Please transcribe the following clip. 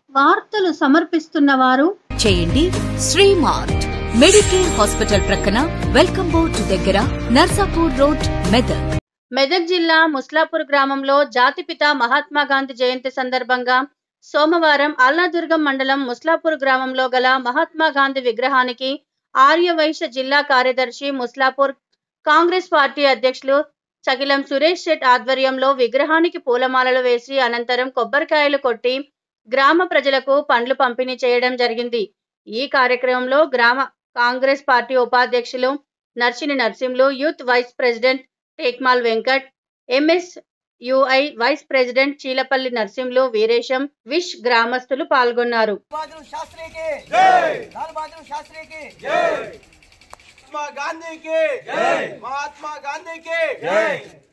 వార్తలు సమర్పిస్తున్న వారు చేయండి శ్రీమార్ట్ మెడికేర్ హాస్పిటల్ ప్రక్కన వెల్కమ్ బోర్డ్ దగ్గర నర్సాపూర్ రోడ్ మెదక్ మెదక్ జిల్లా ముస్లాపూర్ గ్రామంలో జాతిపిత మహాత్మా గాంధీ జయంతి సందర్భంగా సోమవారం అల్లాదుర్గం మండలం ముస్లాపూర్ గ్రామంలో గల మహాత్మా గాంధీ విగ్రహానికి ఆర్యవైశ్య జిల్లా కార్యదర్శి ముస్లాపూర్ కాంగ్రెస్ పార్టీ అధ్యక్షులు చకిలం సురేష్ శెట్ ఆధ్వర్యంలో విగ్రహానికి పూలమాలలు వేసి అనంతరం కొబ్బరికాయలు కొట్టి గ్రామ ప్రజలకు పండ్లు పంపిణీ చేయడం జరిగింది ఈ కార్యక్రమంలో గ్రామ కాంగ్రెస్ పార్టీ ఉపాధ్యక్షులు నర్సిని Narsimlu youth vice president Tekmal Venkat MS UI vice president Cheelapalli Narsimlu Veeresham విష్ గ్రామస్తులు పాల్గొన్నారు बहादुर शास्त्री की लाल बहादुर शास्त्री की महात्मा गांधी की महात्मा गांधी की